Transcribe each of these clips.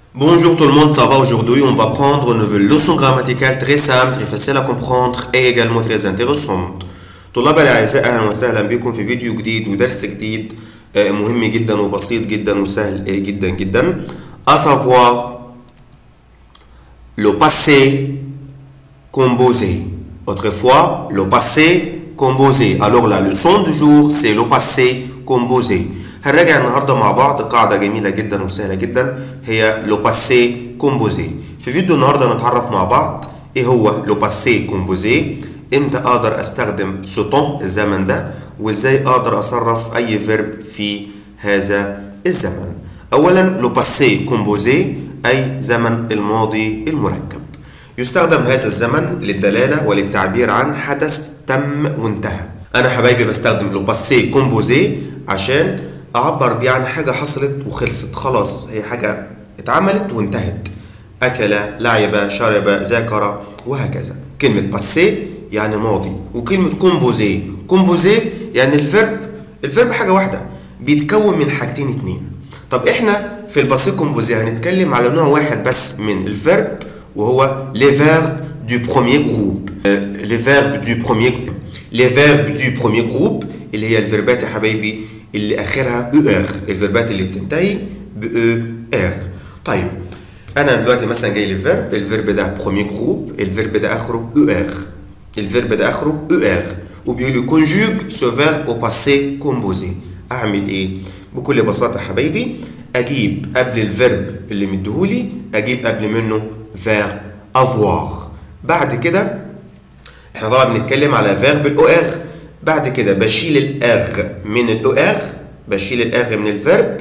Bonjour tout le monde, ça va aujourd'hui On va prendre une nouvelle leçon grammaticale très simple, très facile à comprendre et également très intéressante. طلاب الأعزاء أهلا وسهلا بكم في فيديو جديد ودرس جديد آه، مهم جدا وبسيط جدا وسهل آه، جدا جدا à savoir le passé composé. Autrefois, le passé composé. Alors la leçon du jour, c'est le passé composé. هنراجع النهارده مع بعض قاعدة جميلة جدا وسهلة جدا هي لو باسي كومبوزي. في فيديو النهارده نتعرف مع بعض ايه هو لو باسي كومبوزي امتى اقدر استخدم سوتون الزمن ده وازاي اقدر اصرف اي فيرب في هذا الزمن. اولا لو باسي كومبوزي اي زمن الماضي المركب. يستخدم هذا الزمن للدلالة وللتعبير عن حدث تم وانتهى أنا حبايبي بستخدم لو باسي كومبوزي عشان أعبر بيه عن حاجة حصلت وخلصت خلاص هي حاجة اتعملت وانتهت أكل لعب شرب ذاكر وهكذا كلمة باسي يعني ماضي وكلمة كومبوزي كومبوزي يعني الفيرب الفيرب حاجة واحدة بيتكون من حاجتين اتنين طب احنا في الباسي كومبوزي هنتكلم على نوع واحد بس من الفيرب وهو les verbes du premier groupe euh, les verbes du premier les verbes du premier groupe اللي هي الفيربات يا حبايبي اللي اخرها او ار الفيربات اللي بتنتهي ب او ار طيب انا دلوقتي مثلا جاي لي فيرب الفيرب ده بروميير جروب الفيرب ده اخره او ار الفيرب ده اخره او ار وبيقول لي conjugue ce verbe au passé composé اعمل ايه بكل بساطه يا حبايبي اجيب قبل الفيرب اللي مديهولي اجيب قبل منه verbe avoir بعد كده احنا طبعا بنتكلم على فيرب الاو ار بعد كده بشيل الاغ من الاو ار بشيل الاغ من الفيرب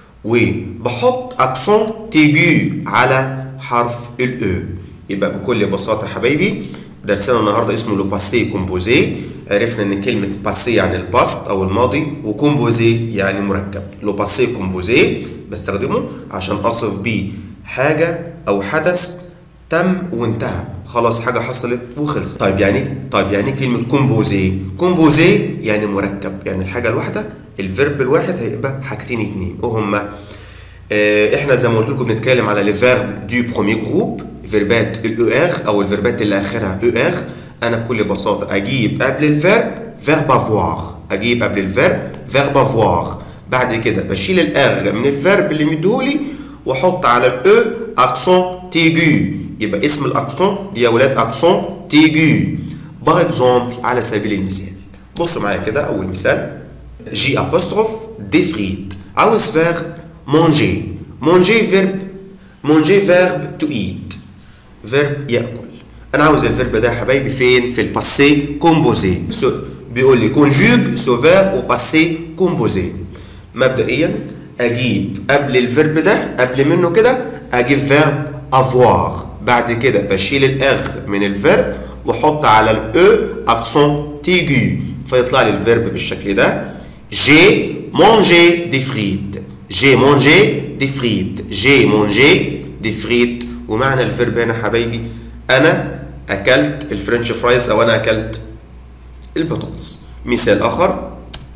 وبحط اكسون تيجو على حرف الاو يبقى بكل بساطه حبايبي درسنا النهارده اسمه لو باسي كومبوزي عرفنا ان كلمه باسي يعني الباست او الماضي وكومبوزي يعني مركب لو باسي كومبوزي بستخدمه عشان اصف بيه حاجه او حدث تم وانتهى خلاص حاجه حصلت وخلصت طيب يعني طيب يعني كلمه كومبوزي كومبوزي يعني مركب يعني الحاجه الواحده الفيرب الواحد هيبقى حاجتين اتنين وهما اه احنا زي ما قلت لكم بنتكلم على لي فيرب دو بروميير جروب فيربات الاو ار او الفيربات اللي اخرها او ار انا بكل بساطه اجيب قبل الفيرب فيرب افوار اجيب قبل الفيرب فيرب افوار بعد كده بشيل الاغ من الفيرب اللي مديهولي واحط على الاو اكسون تيجو يبقى اسم الاكسون دي يا ولاد اكسون تيجو باغ اكزومبل على سبيل المثال بصوا معايا كده اول مثال جي ابوستروف دي فريت عاوز فيرب مونجي مونجي فيرب مونجي فيرب تو ايت فيرب ياكل انا عاوز الفيرب ده يا حبايبي فين في الباسي كومبوزي بيقول لي كونجوج سو فيرب او باسي كومبوزي مبدئيا اجيب قبل الفيرب ده قبل منه كده اجيب فيرب افوار بعد كده بشيل الاغ من الفيرب واحط على الاو اكسون تيجو فيطلع لي الفيرب بالشكل ده جي مونجي دي فريت جي مونجي دي فريت جي مونجي دي فريت ومعنى الفيرب هنا حبايبي انا اكلت الفرنش فرايز او انا اكلت البطاطس مثال اخر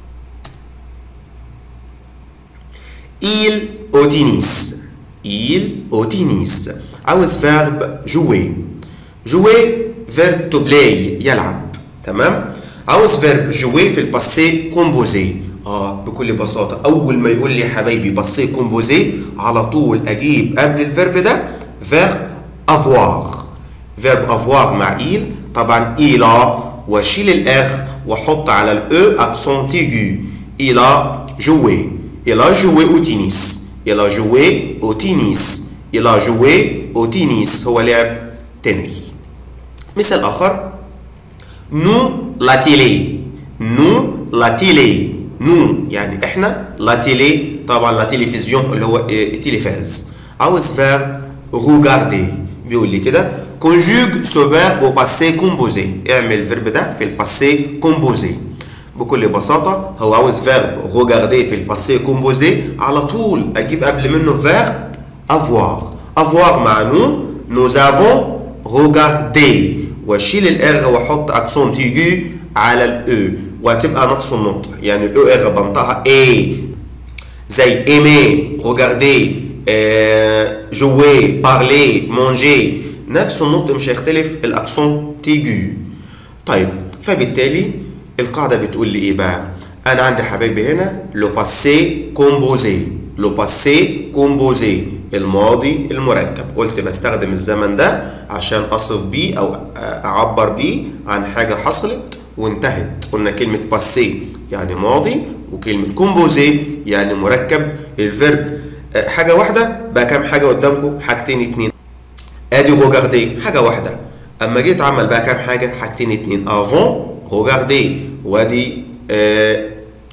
il au tennis il au tennis عاوز فيرب جوي جوي فيرب تو بلاي يلعب تمام عاوز فيرب جوي في الباسي كومبوزي اه بكل بساطه اول ما يقول لي حبايبي باسي كومبوزي على طول اجيب قبل الفيرب ده فيرب افوار فيرب افوار مع إيل طبعا إيلا واشيل الاخ واحط على الاو اكسون تيجو إيلا جوي Il a joué au tennis. Il a joué au tennis. Il a joué au tennis. هو لعب تنس. مثال آخر nous la télé. nous la télé. nous يعني احنا la télé طبعا لا تلفزيون اللي هو التلفاز. عاوز فيرب regarder بيقول لي كده conjugue ce verbe au passé composé. اعمل الفيرب ده في الباسي كومبوزي. بكل بساطة هو عاوز فيرب regarder في الباسي كومبوزي على طول أجيب قبل منه فيرب avoir avoir مع نو nous avons regardé واشيل الار واحط اكسون تيجي على الاو وهتبقى نفس النطق يعني الاو ار بنطقها اي زي ايمي regarder جوي بارلي مونجي نفس النطق مش هيختلف الاكسون تيجو طيب فبالتالي القاعده بتقول لي ايه بقى انا عندي حبايبي هنا لو باسي كومبوزي لو باسي كومبوزي الماضي المركب قلت بستخدم الزمن ده عشان اصف بيه او اعبر بيه عن حاجه حصلت وانتهت قلنا كلمه باسي يعني ماضي وكلمه كومبوزي يعني مركب الفيرب حاجه واحده بقى كام حاجه قدامكم حاجتين اتنين ادي روجاردي حاجه واحده اما جيت عمل بقى كام حاجه حاجتين اتنين افون روجاردي وادي آه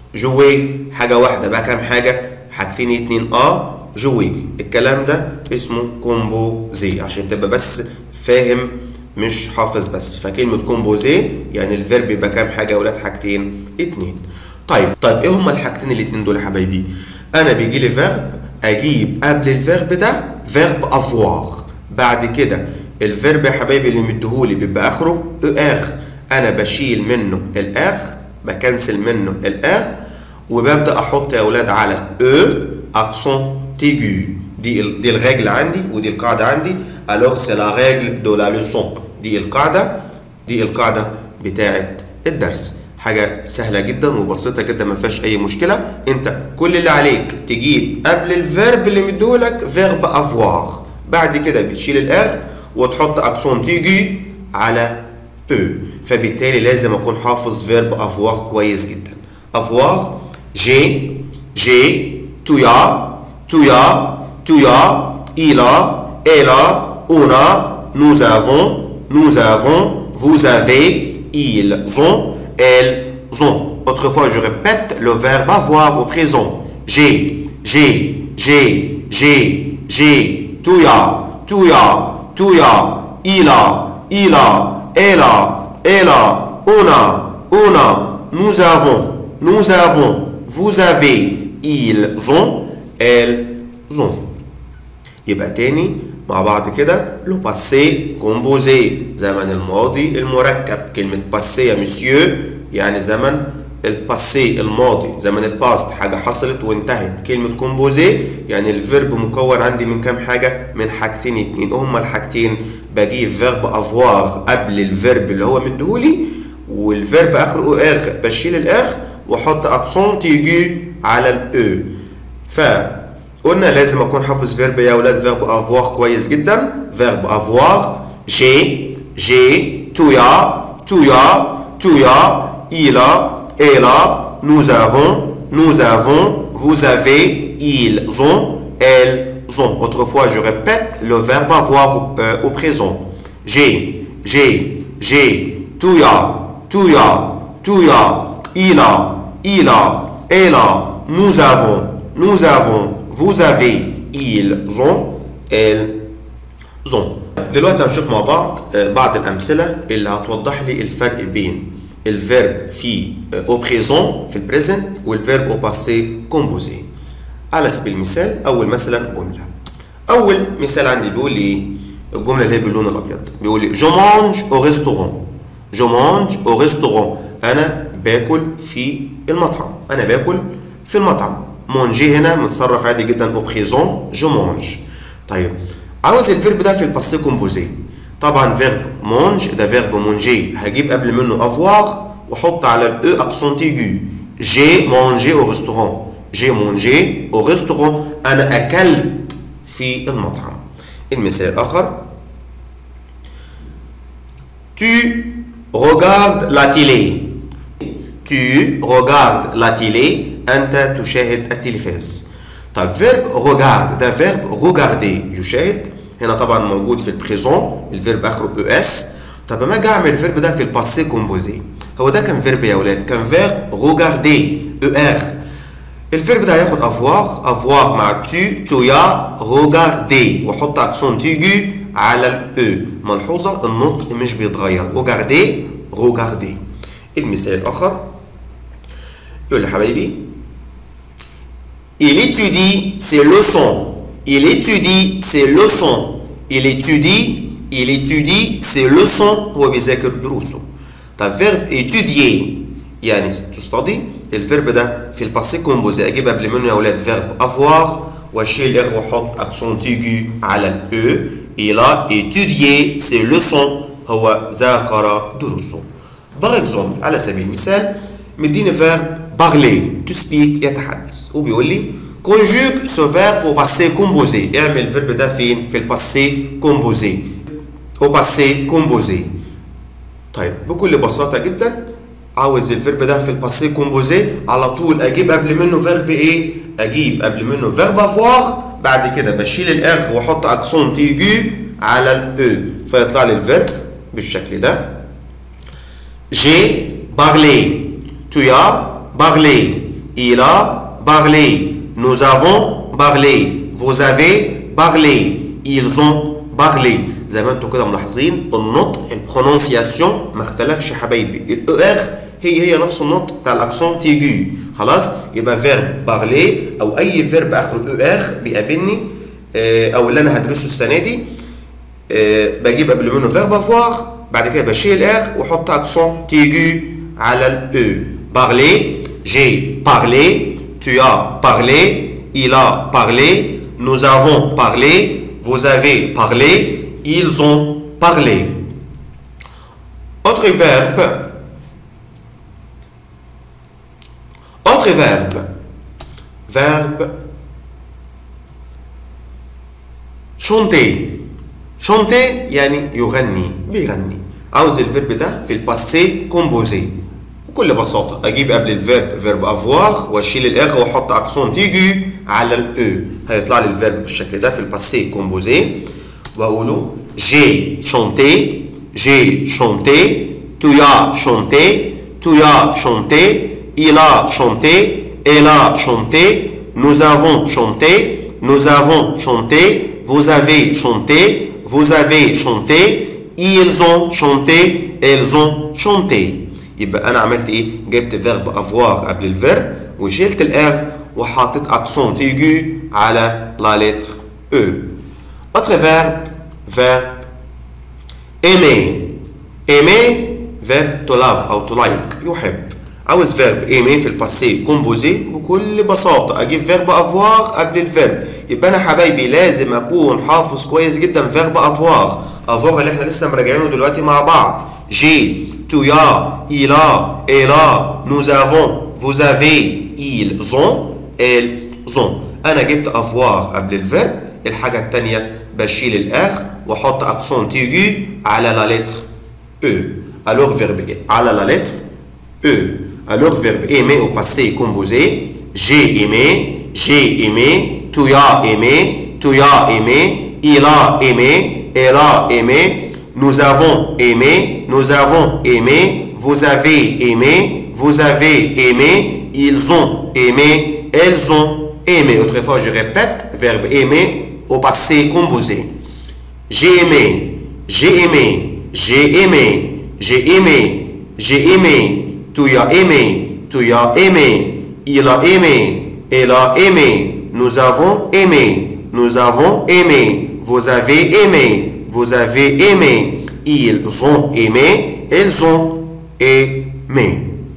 جوي حاجه واحده بقى كام حاجه حاجتين اتنين اه جوي الكلام ده اسمه كومبوزي عشان تبقى بس فاهم مش حافظ بس فكلمة كومبوزي يعني الفيرب يبقى كام حاجة يا ولاد حاجتين اتنين طيب طيب ايه هما الحاجتين الاتنين دول يا حبايبي انا بيجي لي فيرب اجيب قبل الفيرب ده فيرب افوار بعد كده الفيرب يا حبايبي اللي مديهولي بيبقى اخره اخ انا بشيل منه الاخ بكنسل منه الاخ وببدا احط يا اولاد على او اكسون تيجو دي ال دي الريجل عندي ودي القاعده عندي الوغ سي لا ريجل دو لا لوسون دي القاعده دي القاعده بتاعه الدرس حاجه سهله جدا وبسيطه جدا ما فيهاش اي مشكله انت كل اللي عليك تجيب قبل الفيرب اللي مديهولك فيرب افوار بعد كده بتشيل الاخ وتحط اكسون تيجي على او فبالتالي لازم اكون حافظ فيرب افوار كويس جدا افوار جي جي تويا تويا تويا إلا إلا أونا nous avons nous avons vous avez ils ont elles ont autrefois je répète le verbe avoir au présent j'ai j'ai j'ai j'ai j'ai تويا تويا تويا إلا إلا إلا إلا أونا أونا nous avons nous avons vous avez ils ont elles ont يبقى تاني مع بعض كده لو باسي كومبوزي زمن الماضي المركب كلمة باسي يا مسيو يعني زمن الباسي الماضي زمن الباست حاجة حصلت وانتهت كلمة كومبوزي يعني الفيرب مكون عندي من كام حاجة من حاجتين اتنين هما الحاجتين بجيب فيرب افوار قبل الفيرب اللي هو مديهولي والفيرب اخره اخ بشيل الاخ واحط اكسون تيجي على الاو ف قلنا لازم اكون حافظ فيرب يا اولاد فيرب افوار كويس جدا فيرب افوار جي جي تويا تويا تويا إلا إلا nous avons nous avons vous avez ils ont elles ont autrefois je répète le verbe avoir euh, au présent j'ai j'ai j'ai تويا تويا تويا إلا إلا إلا nous avons nous avons vous avez ils ont elles ont دلوقتي هنشوف مع بعض بعض الأمثلة اللي هتوضح لي الفرق بين الفيرب في au présent في البريزنت والفيرب au passé composé على سبيل المثال أول مثلا جملة أول مثال عندي بيقول لي إيه؟ الجملة اللي هي باللون الأبيض بيقول لي je mange au restaurant je mange au restaurant أنا باكل في المطعم أنا باكل في المطعم مونجي هنا متصرف عادي جدا او بريزون جو مونج طيب عاوز الفيرب ده في الباسي كومبوزي طبعا فيرب مونج ده فيرب مونجي هجيب قبل منه افوار واحط على الاو اكسون تيجو جي مونجي او ريستورون جي مونجي او ريستورون انا اكلت في المطعم المثال الاخر tu regardes la télé tu regardes la télé أنت تشاهد التلفاز طيب فيرب regarde ده فيرب regarder يشاهد هنا طبعا موجود في البريزون الفيرب اخره او اس طب اما اجي اعمل الفيرب ده في الباسي كومبوزي هو ده كان فيرب يا اولاد كان فيرب regarder او ار الفيرب ده هياخد افوار افوار مع تو تويا regarder واحط اكسون تيجي على الاو ملحوظه النطق مش بيتغير regarder regarder المثال الاخر يقول لي حبايبي Il étudie ses leçons. Il étudie ses leçons. Il étudie, il étudie ses leçons هو بيذاكر دروسه. طب فيرب étudier يعني تستضي الفيرب ده في الباسي كومبوزي اجيب قبل منه يا اولاد فيرب افوار واشيل الاغ واحط اكسون تيجو على الاو il a étudié ses leçons هو ذاكر دروسه باغ اكزومبل على سبيل المثال مديني فيرب parler to speak يتحدث وبيقول لي conjugue ce verbe au passé composé اعمل الفيرب ده فين في الباسي composé au passé composé طيب بكل بساطة جدا عاوز الفيرب ده في الباسي كومبوزي على طول اجيب قبل منه فيرب ايه؟ اجيب قبل منه فيرب افواغ بعد كده بشيل الاغ واحط اكسون تيجو على الاو فيطلع لي الفيرب بالشكل ده جي بارلي tu as parlé il a parlé nous avons parlé vous avez parlé ils ont parlé زي ما انتم كده ملاحظين النطق البرونونسياسيون ما اختلفش يا حبايبي الاو ار هي هي نفس النطق بتاع الاكسون تيجو خلاص يبقى فيرب بارلي او اي فيرب اخره او ار بيقابلني اه او اللي انا هدرسه السنه دي اه بجيب قبل منه فيرب افواغ بعد كده بشيل الاخ واحط اكسون تيجو على الاو بارلي جي بارلي tu as parlé il a parlé nous avons parlé vous avez parlé ils ont parlé. Autre verbe. Autre verbe. Verbe. chanter. chanter يعني يغني بيغني. عاوز الفيرب ده في الباسي كومبوزي. بكل بساطة أجيب قبل الفيرب فيرب أفواغ وأشيل الإغ وأحط أكسون تيجي على الأو هيطلع لي الفيرب بالشكل ده في الباسي كومبوزي وأقوله j'ai chanté, j'ai chanté, tu as chanté, tu as chanté, il a chanté, elle a chanté, nous avons chanté, nous avons chanté, vous avez chanté, vous avez chanté, ils ont chanté, elles ont chanté. يبقى انا عملت ايه؟ جبت فيرب افوار قبل الفيرب وشلت الاف وحطيت اكسون تيجو على لا لتر او. Autre verbe verbe aimer aimer verbe to love او to like يحب عاوز verbe aimer في الباسي كومبوزي بكل بساطة اجيب verbe avoir قبل الفيرب يبقى انا حبايبي لازم اكون حافظ كويس جدا verbe avoir avoir اللي احنا لسه مراجعينه دلوقتي مع بعض j'ai tu as il a elle a nous avons vous avez ils ont elles ont انا جبت avoir قبل الفيرب الحاجة التانية بشيل الاخ واحط اكسون تيجو على لا لتر او alors verbe على لا لتر او alors verbe aimer au passé composé j'ai aimé j'ai aimé tu as aimé tu as aimé il a aimé elle a aimé nous avons aimé nous avons aimé vous avez aimé vous avez aimé ils ont aimé elles ont aimé autrefois je répète verbe aimer au passé composé. J'ai aimé, j'ai aimé, j'ai aimé, j'ai aimé, j'ai aimé, tu as aimé, tu as aimé, il a aimé, elle a aimé, nous avons aimé, nous avons aimé, vous avez aimé, vous avez aimé, ils ont aimé, elles ont aimé.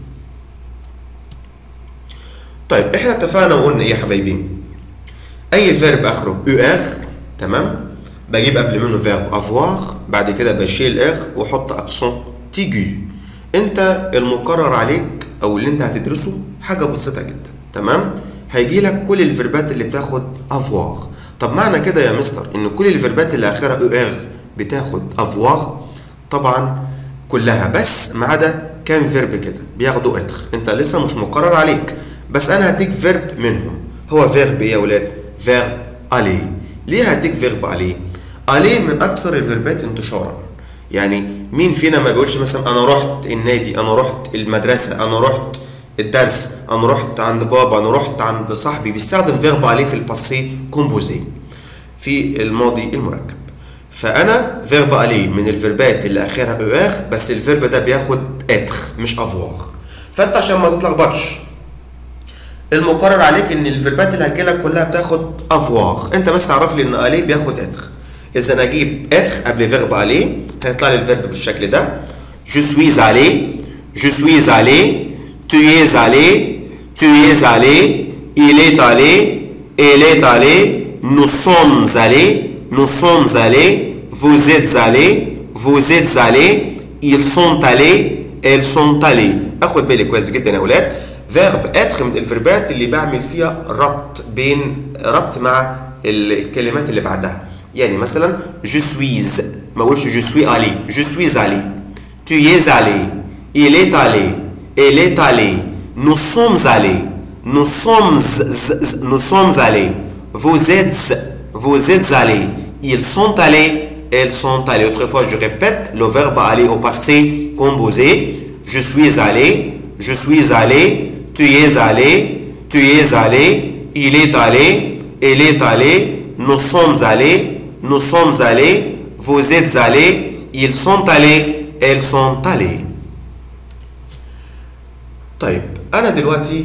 طيب احنا اتفقنا وقلنا ايه يا حبايبي؟ اي فيرب اخره او اغ تمام بجيب قبل منه فيرب افواغ بعد كده بشيل اغ واحط اكسون تيجو انت المقرر عليك او اللي انت هتدرسه حاجه بسيطه جدا تمام هيجي لك كل الفيربات اللي بتاخد افواغ طب معنى كده يا مستر ان كل الفيربات اللي اخرها او اغ بتاخد افواغ طبعا كلها بس ما عدا كام فيرب كده بياخدوا اتخ انت لسه مش مقرر عليك بس انا هديك فيرب منهم هو فيرب ايه يا ولاد فيرب الي ليه هديك فيرب الي الي من اكثر الفيربات انتشارا يعني مين فينا ما بيقولش مثلا انا رحت النادي انا رحت المدرسه انا رحت الدرس انا رحت عند بابا انا رحت عند صاحبي بيستخدم فيرب الي في الباسي كومبوزي في الماضي المركب فانا فيرب الي من الفيربات اللي اخرها او اخ بس الفيرب ده بياخد اتخ مش افواغ فانت عشان ما تتلخبطش المقرر عليك ان الفيربات اللي هتجيلك كلها بتاخد افواغ انت بس تعرف لي ان الي بياخد اتخ اذا اجيب اتخ قبل فيرب الي هيطلع لي الفيرب بالشكل ده je suis allé je suis allé tu es allé tu es allé il est allé elle est allée nous sommes allés nous sommes allés vous êtes allés vous êtes allés ils sont allés elles sont allées اخد بالي كويس جدا يا اولاد فيرب اتر من الفيربات اللي بعمل فيها ربط بين ربط مع الكلمات اللي بعدها يعني مثلا je suis ما اقولش je suis allé je suis allé tu es allé il est allé elle est allée nous sommes allés nous sommes nous sommes allés vous êtes vous êtes allés ils sont allés elles sont allées autrefois je répète le verbe aller au passé composé je suis allé je suis allé tu es allé tu es allé il est allé elle est allée nous sommes allés nous sommes allés vous êtes allés ils sont allés elles sont allées طيب انا دلوقتي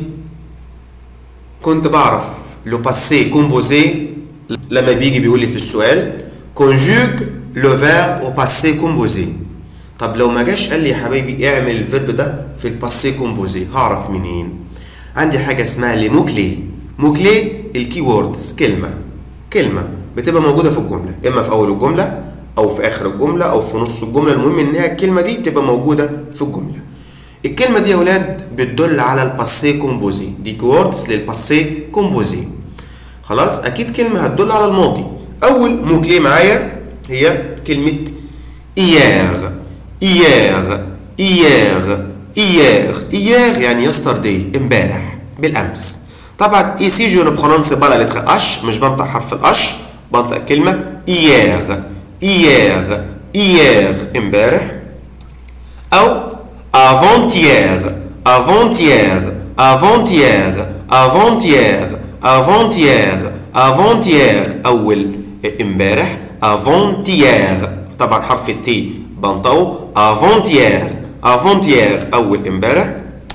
كنت بعرف لو باسي كومبوزي لما بيجي بيقول لي في السؤال conjugue le verbe au passé composé طب لو ما جاش قال لي يا حبايبي اعمل الفيرب ده في الباسي كومبوزي هعرف منين عندي حاجه اسمها لي موكلي موكلي الكي ووردز كلمه كلمه بتبقى موجوده في الجمله اما في اول الجمله او في اخر الجمله او في نص الجمله المهم ان هي الكلمه دي بتبقى موجوده في الجمله الكلمه دي يا اولاد بتدل على الباسي كومبوزي دي كوردز للباسي كومبوزي خلاص اكيد كلمه هتدل على الماضي اول موكلي معايا هي كلمه ايير ايير ايير ايير ايير يعني yesterday امبارح بالامس طبعا ايسي جو نو برونونسي با لا لتر اش مش بنطق حرف الاش بنطق كلمه ايير ايير ايير امبارح او avant-hier avant-hier avant-hier avant-hier avant-hier avant-hier اول امبارح avant-hier طبعا حرف التي بنطقه avant-hier avant-hier اول امبارح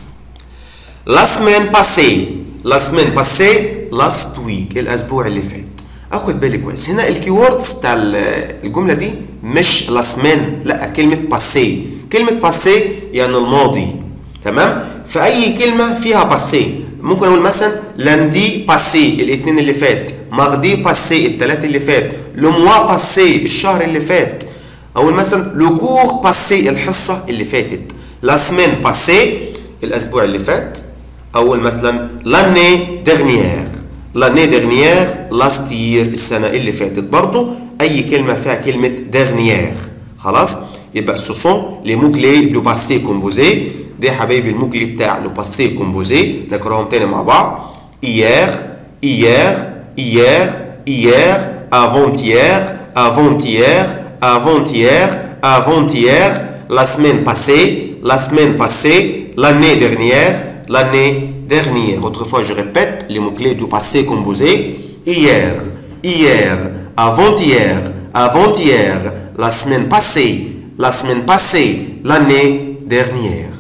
la semaine passée la semaine passée last week الاسبوع اللي فات اخد بالي كويس هنا الكيوردز بتاع الجمله دي مش لا سمان لا كلمه باسي كلمه باسي يعني الماضي تمام فاي كلمه فيها باسي ممكن اقول مثلا لاندي باسي الاثنين اللي فات ماردي باسي الثلاث اللي فات لو موا باسي الشهر اللي فات اقول مثلا لو كور باسي الحصه اللي فاتت لا سمان باسي الاسبوع اللي فات اول مثلا لاني ديرنيير لاني ديرنيير لاست يير السنه اللي فاتت برضو اي كلمه فيها كلمه ديرنيير خلاص يبقى سو سون لي مو كلي دو باسي كومبوزي دي حبايبي المو كلي بتاع لو باسي كومبوزي نقراهم تاني مع بعض hier hier hier hier avant-hier avant-hier avant-hier avant-hier la semaine passée la semaine passée l'année dernière l'année dernière. Autrefois, je répète les mots-clés du passé composé. Hier, hier, avant-hier, avant-hier, la semaine passée, la semaine passée, l'année dernière.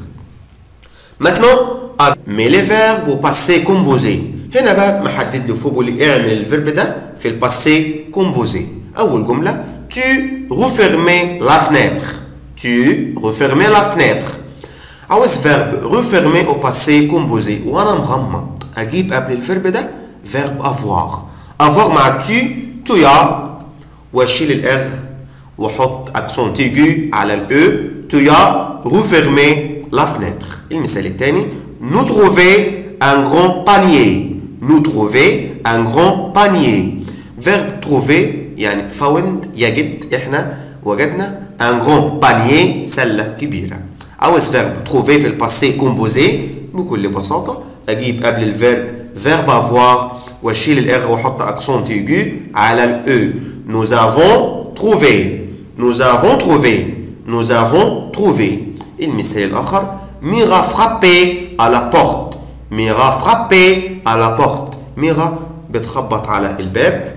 Maintenant, mais les verbes au passé composé. هنا بقى محدد لي فوق بيقول لي اعمل الفيرب ده في الباسي كومبوزي. أول جملة tu refermais la fenêtre. Tu refermais la fenêtre. عاوز فيرب refermer au passé composé وانا مغمض اجيب قبل الفيرب ده فيرب افوار افوار مع تي تويا واشيل الاغ واحط اكسون تيجو على الاو تويا refermer la fenêtre المثال الثاني nous trouver un grand panier nous trouver un grand panier verbe trouver يعني found يجد احنا وجدنا un grand panier سله كبيره عاوز فيرب تروفي في الباسي كومبوزي بكل بساطة أجيب قبل الفيرب فيرب افوار واشيل الاغ واحط اكسون تيجو على الاو nous avons trouvé nous avons trouvé nous avons trouvé المثال الآخر ميرا فرابي على بورت ميرا فرابي على بورت ميرا بتخبط على الباب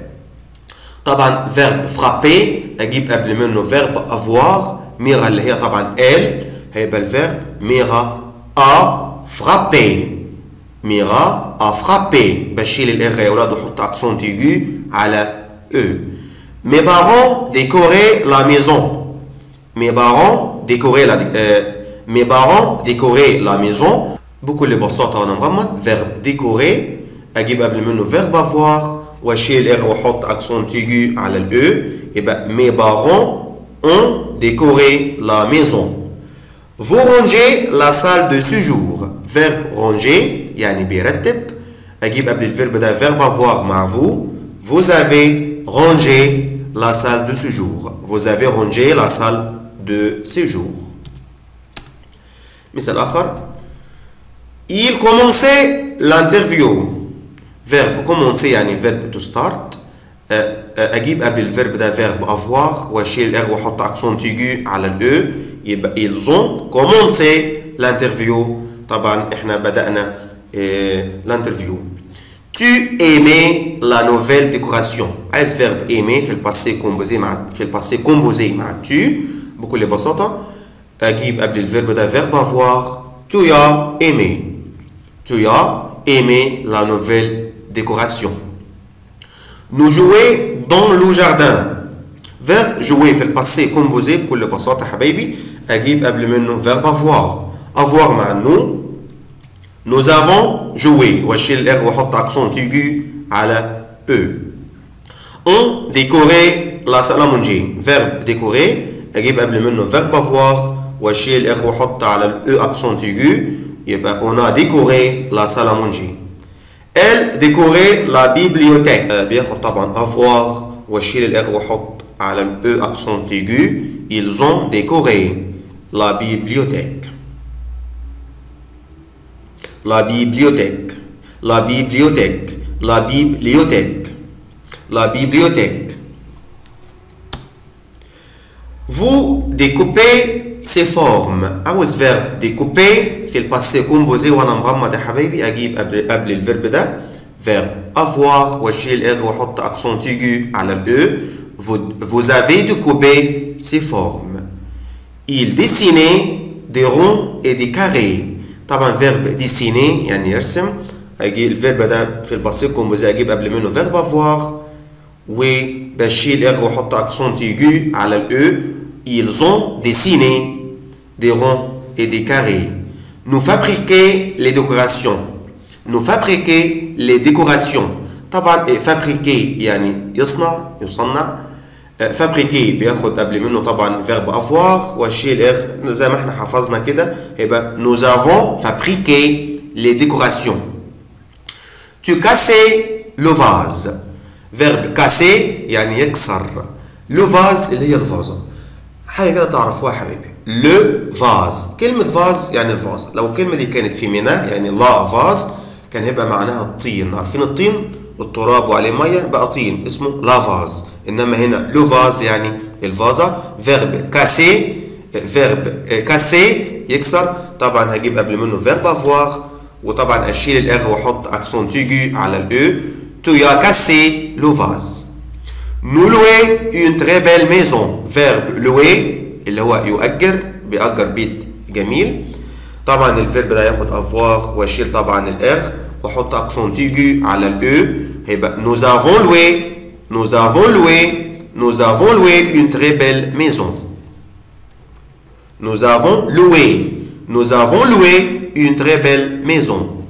طبعا فيرب فرابي اجيب قبل منه فيرب افوار ميرا اللي هي طبعا ال هيبقى الفيرب ميرا ا فرابي ميرا ا فرابي بشيل الاغ يا اولاد واحط اكسون تيجو على او مي بارون ديكوري لا ميزون مي بارون ديكوري لا مي بارون ديكوري لا ميزون بكل بساطة وانا مغمض فيرب ديكوري اجيب قبل منه فيرب افوار واشيل الاغ واحط اكسون تيجو على الاو يبقى مي بارون ont décoré la maison vous rangez la salle de séjour verbe ranger يعني بيرتب اجيب قبل الفيرب ده verbe avoir مع vous vous avez rangé la salle de séjour vous avez rangé la salle de séjour مثال آخر il commençait l'interview verbe commencer يعني verbe to start اجيب قبل الفيرب ده فيرب افوار واشيل الاغ واحط اكسون تيجو على الاو يبقى ils ont commencé l'interview طبعا احنا بدأنا l'interview tu aimais la nouvelle décoration عايز فيرب aimer في الباسي كومبوزي مع في الباسي كومبوزي مع tu بكل بساطة اجيب قبل الفيرب ده فيرب افوار tu as aimé tu as aimé la nouvelle décoration nous jouer dans le jardin verbe jouer في الباسي كومبوزي بكل بساطة حبايبي أجيب قبل منه verbe avoir avoir مع nous nous avons joué واشيل الاغ واحط اكسون تيجو على eux on décoré la salle à manger verbe décorer أجيب قبل منه verbe avoir واشيل الاغ واحط على الاو اكسون تيجو يبقى on a décoré la salle à manger Elle décorait la bibliothèque. Euh, بياخد طبعا avoir واشيل الاغ واحط على الاو accent aigu. Ils ont décoré la bibliothèque. La bibliothèque. La bibliothèque. La bibliothèque. La bibliothèque. Vous découpez ces formes عاوز فيرب découper في الباسي كومبوزي وانا مغمض يا حبايبي اجيب قبل قبل الفيرب ده فيرب avoir واشيل الاغ واحط اكسون تيجو على الاو vous, vous avez découpé ces formes il dessinait des ronds et des carrés طبعا فيرب dessiner يعني يرسم اجي الفيرب ده في الباسي كومبوزي اجيب قبل منه فيرب avoir وبشيل الاغ واحط اكسون تيجو على الاو ils ont dessiné des ronds et des carrés. Nous fabriquer les décorations. Nous fabriquer les décorations. طبعا fabriquer يعني يصنع يصنع fabriquer بياخد قبل منه طبعا verbe avoir واشيل اغ زي ما احنا حفظنا كده يبقى nous avons fabriqué les décorations. Tu cassais le vase. verbe casser يعني يكسر. le vase اللي هي الفازة. حاجه كده تعرفوها يا حبيبي لو فاز كلمه فاز يعني الفاز لو الكلمه دي كانت فيمينا يعني لا فاز كان هيبقى معناها الطين عارفين الطين التراب وعليه ميه بقى طين اسمه لا فاز انما هنا لو فاز يعني الفازه فيرب كاسي فيرب كاسي يكسر طبعا هجيب قبل منه فيرب افوار وطبعا اشيل الاغ واحط اكسون تيجو على الاو تو يا كاسي لو فاز Nous louer une très belle maison. Verbe louer اللي هو يؤجر بيأجر بيت جميل. طبعا الفيرب ده ياخد افواغ واشيل طبعا الاغ واحط اكسون تيجو على الاو هيبقى nous avons loué nous avons loué nous avons loué une très belle maison. Nous avons loué nous avons loué une très belle maison.